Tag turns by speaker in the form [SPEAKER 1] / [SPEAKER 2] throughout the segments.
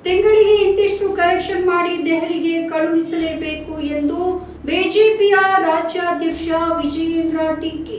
[SPEAKER 1] ತಿಂಗಳಿಗೆ ಇಂತಿಷ್ಟು ಕಲೆಕ್ಷನ್ ಮಾಡಿ ದೆಹಲಿಗೆ ಕಳುಹಿಸಲೇಬೇಕು ಎಂದು ಬಿಜೆಪಿಯ ರಾಜ್ಯಾಧ್ಯಕ್ಷ ವಿಜಯೇಂದ್ರ ಟೀಕೆ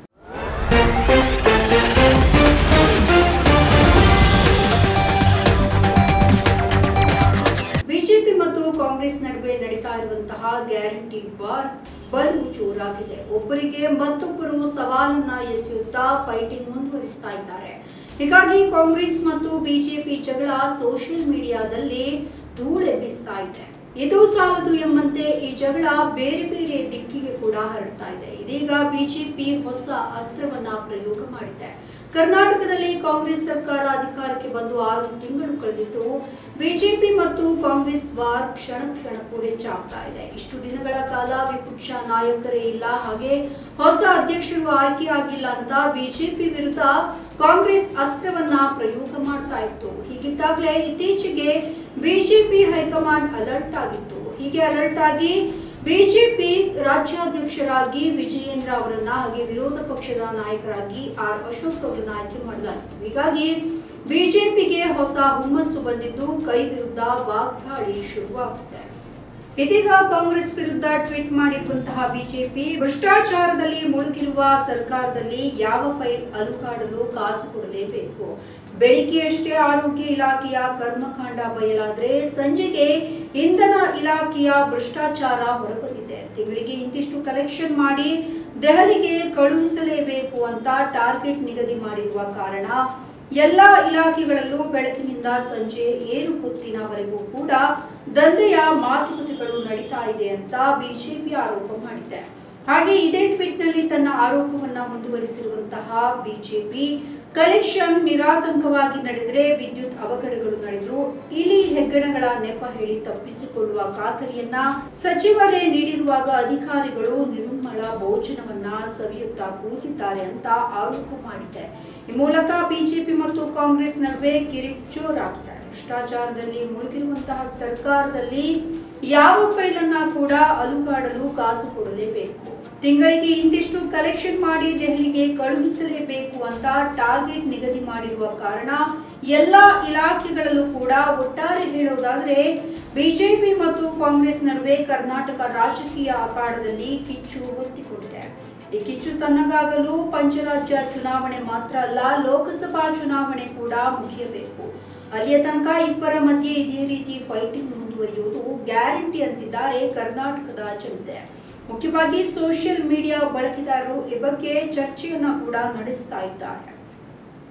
[SPEAKER 1] ಬಿಜೆಪಿ ಮತ್ತು ಕಾಂಗ್ರೆಸ್ ನಡುವೆ ನಡೀತಾ ಇರುವಂತಹ ಗ್ಯಾರಂಟಿ ವಾರ್ ಬಲು ಜೋರಾಗಿದೆ ಒಬ್ಬರಿಗೆ ಮತ್ತೊಬ್ಬರು ಸವಾಲನ್ನ ಎಸೆಯುತ್ತಾ ಫೈಟಿಂಗ್ ಮುಂದುವರಿಸ್ತಾ ಇದ್ದಾರೆ ಹೀಗಾಗಿ ಕಾಂಗ್ರೆಸ್ ಮತ್ತು ಬಿಜೆಪಿ ಜಗಳ ಸೋಷಿಯಲ್ ಮೀಡಿಯಾದಲ್ಲಿ ಧೂಳೆಬ್ಬಿಸ್ತಾ ಇದೆ ಇದು ಸಾಲದು ಎಂಬಂತೆ ಈ ಜಗಳ ಬೇರೆ ಬೇರೆ ದಿಕ್ಕಿಗೆ ಕೂಡ ಹರಡ್ತಾ ಇದೆ ಇದೀಗ ಬಿಜೆಪಿ ಹೊಸ ಅಸ್ತ್ರವನ್ನ ಪ್ರಯೋಗ ಮಾಡಿದೆ ಕರ್ನಾಟಕದಲ್ಲಿ ಕಾಂಗ್ರೆಸ್ ಸರ್ಕಾರ ಅಧಿಕಾರಕ್ಕೆ ಬಂದು ಆರು ತಿಂಗಳು ಕಳೆದಿದ್ದು ಬಿಜೆಪಿ ಮತ್ತು ಕಾಂಗ್ರೆಸ್ ವಾರ್ ಕ್ಷಣ ಕ್ಷಣಕ್ಕೂ ಹೆಚ್ಚಾಗ್ತಾ ಇದೆ ಇಷ್ಟು ದಿನಗಳ ಕಾಲ ವಿಪಕ್ಷ ನಾಯಕರೇ ಇಲ್ಲ ಹಾಗೆ ಹೊಸ ಅಧ್ಯಕ್ಷರು ಆಯ್ಕೆಯಾಗಿಲ್ಲ ಅಂತ ಬಿಜೆಪಿ ವಿರುದ್ಧ ಕಾಂಗ್ರೆಸ್ ಅಸ್ತ್ರವನ್ನ ಪ್ರಯೋಗ ಮಾಡ್ತಾ ಇತ್ತು ಹೀಗಿದ್ದಾಗಲೇ ಇತ್ತೀಚೆಗೆ ಬಿಜೆಪಿ ಹೈಕಮಾಂಡ್ ಅಲರ್ಟ್ ಆಗಿತ್ತು ಹೀಗೆ ಅಲರ್ಟ್ ಆಗಿ ಬಿಜೆಪಿ ರಾಜ್ಯಾಧ್ಯಕ್ಷರಾಗಿ ವಿಜಯೇಂದ್ರ ಅವರನ್ನ ಹಾಗೆ ವಿರೋಧ ಪಕ್ಷದ ನಾಯಕರಾಗಿ ಆರ್ ಅಶೋಕ್ ಅವರನ್ನ ಆಯ್ಕೆ ಮಾಡಲಾಗಿತ್ತು ಹೀಗಾಗಿ ಬಿಜೆಪಿಗೆ ಹೊಸ ಹುಮ್ಮಸ್ಸು ಬಂದಿದ್ದು ಕೈ ವಿರುದ್ಧ ವಾಗ್ದಾಳಿ ಶುರುವಾಗಿದೆ ಇದೀಗ ಕಾಂಗ್ರೆಸ್ ವಿರುದ್ಧ ಟ್ವೀಟ್ ಮಾಡಿರುವಂತಹ ಬಿಜೆಪಿ ಭ್ರಷ್ಟಾಚಾರದಲ್ಲಿ ಮುಳುಗಿರುವ ಸರ್ಕಾರದಲ್ಲಿ ಯಾವ ಫೈಲ್ ಅಲುಗಾಡಲು ಕಾಸು ಕೊಡಲೇಬೇಕು ಬೆಳಿಗ್ಗೆಯಷ್ಟೇ ಆರೋಗ್ಯ ಇಲಾಖೆಯ ಕರ್ಮಕಾಂಡ ಬಯಲಾದ್ರೆ ಸಂಜೆಗೆ ಇಂಧನ ಇಲಾಖೆಯ ಭ್ರಷ್ಟಾಚಾರ ಹೊರಬಂದಿದೆ ತಿಂಗಳಿಗೆ ಇಂತಿಷ್ಟು ಕಲೆಕ್ಷನ್ ಮಾಡಿ ದೆಹಲಿಗೆ ಕಳುಹಿಸಲೇಬೇಕು ಅಂತ ಟಾರ್ಗೆಟ್ ನಿಗದಿ ಮಾಡಿರುವ ಕಾರಣ ಎಲ್ಲಾ ಇಲಾಖೆಗಳಲ್ಲೂ ಬೆಳಕಿನಿಂದ ಸಂಜೆ ಏರು ಹೊತ್ತಿನವರೆಗೂ ಕೂಡ ದಂಧೆಯ ಮಾತುಕತೆಗಳು ನಡೀತಾ ಇದೆ ಅಂತ ಬಿಜೆಪಿ ಆರೋಪ ಮಾಡಿದೆ ಹಾಗೆ ಇದೇ ಟ್ವೀಟ್ ನಲ್ಲಿ ತನ್ನ ಆರೋಪವನ್ನ ಮುಂದುವರಿಸಿರುವಂತಹ ಬಿಜೆಪಿ ಕಲೆಕ್ಷನ್ ನಿರಾತಂಕವಾಗಿ ನಡೆದರೆ ವಿದ್ಯುತ್ ಅವಘಡಗಳು ನಡೆದ್ರು ಇಲಿ ಹೆಗ್ಗಣಗಳ ನೆಪ ಹೇಳಿ ತಪ್ಪಿಸಿಕೊಳ್ಳುವ ಖಾತರಿಯನ್ನ ಸಚಿವರೇ ನೀಡಿರುವಾಗ ಅಧಿಕಾರಿಗಳು ನಿರ್ಮಲ ಭೋಜನವನ್ನ ಸವಿಯುತ್ತಾ ಕೂತಿದ್ದಾರೆ ಅಂತ ಆರೋಪ ಮಾಡಿದೆ ಈ ಮೂಲಕ ಬಿಜೆಪಿ ಮತ್ತು ಕಾಂಗ್ರೆಸ್ ನಡುವೆ ಕಿರಿಕ್ ಜೋರಾಗಿದೆ ಭ್ರಷ್ಟಾಚಾರದಲ್ಲಿ ಮುಳುಗಿರುವಂತಹ ಸರ್ಕಾರದಲ್ಲಿ ಯಾವ ಫೈಲ್ ಅನ್ನ ಕೂಡ ಅಲುಗಾಡಲು ಕಾಸು ಕೊಡಲೇಬೇಕು ತಿಂಗಳಿಗೆ ಇಂತಿಷ್ಟು ಕಲೆಕ್ಷನ್ ಮಾಡಿ ದೆಹಲಿಗೆ ಕಳುಹಿಸಲೇಬೇಕು ಅಂತ ಟಾರ್ಗೆಟ್ ನಿಗದಿ ಮಾಡಿರುವ ಕಾರಣ ಎಲ್ಲಾ ಇಲಾಖೆಗಳಲ್ಲೂ ಕೂಡ ಒಟ್ಟಾರೆ ಹೇಳೋದಾದ್ರೆ ಬಿಜೆಪಿ ಮತ್ತು ಕಾಂಗ್ರೆಸ್ ನಡುವೆ ಕರ್ನಾಟಕ ರಾಜಕೀಯ ಅಖಾಡದಲ್ಲಿ ಕಿಚ್ಚು ಹೊತ್ತಿಕೊಂಡಿದೆ ಈ ಕಿಚ್ಚು ತಣ್ಣಗಾಗಲು ಪಂಚರಾಜ್ಯ ಚುನಾವಣೆ ಮಾತ್ರ ಅಲ್ಲ ಲೋಕಸಭಾ ಚುನಾವಣೆ ಕೂಡ ಮುಗಿಯಬೇಕು ಅಲ್ಲಿಯ ತನಕ ಇಬ್ಬರ ಮಧ್ಯೆ ಇದೇ ರೀತಿ ಫೈಟಿಂಗ್ ಮುಂದುವರಿಯುವುದು ಗ್ಯಾರಂಟಿ ಅಂತಿದ್ದಾರೆ ಕರ್ನಾಟಕದ ಜನತೆ ಮುಖ್ಯವಾಗಿ ಸೋಷಿಯಲ್ ಮೀಡಿಯಾ ಬಳಕೆದಾರರು ಈ ಬಗ್ಗೆ ಚರ್ಚೆಯನ್ನ ಕೂಡ ನಡೆಸ್ತಾ ಇದ್ದಾರೆ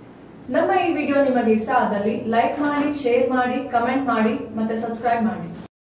[SPEAKER 2] ನಮ್ಮ ಈ ವಿಡಿಯೋ ನಿಮಗೆ ಇಷ್ಟ ಆದಲ್ಲಿ ಲೈಕ್ ಮಾಡಿ ಶೇರ್ ಮಾಡಿ ಕಮೆಂಟ್ ಮಾಡಿ ಮತ್ತೆ ಸಬ್ಸ್ಕ್ರೈಬ್ ಮಾಡಿ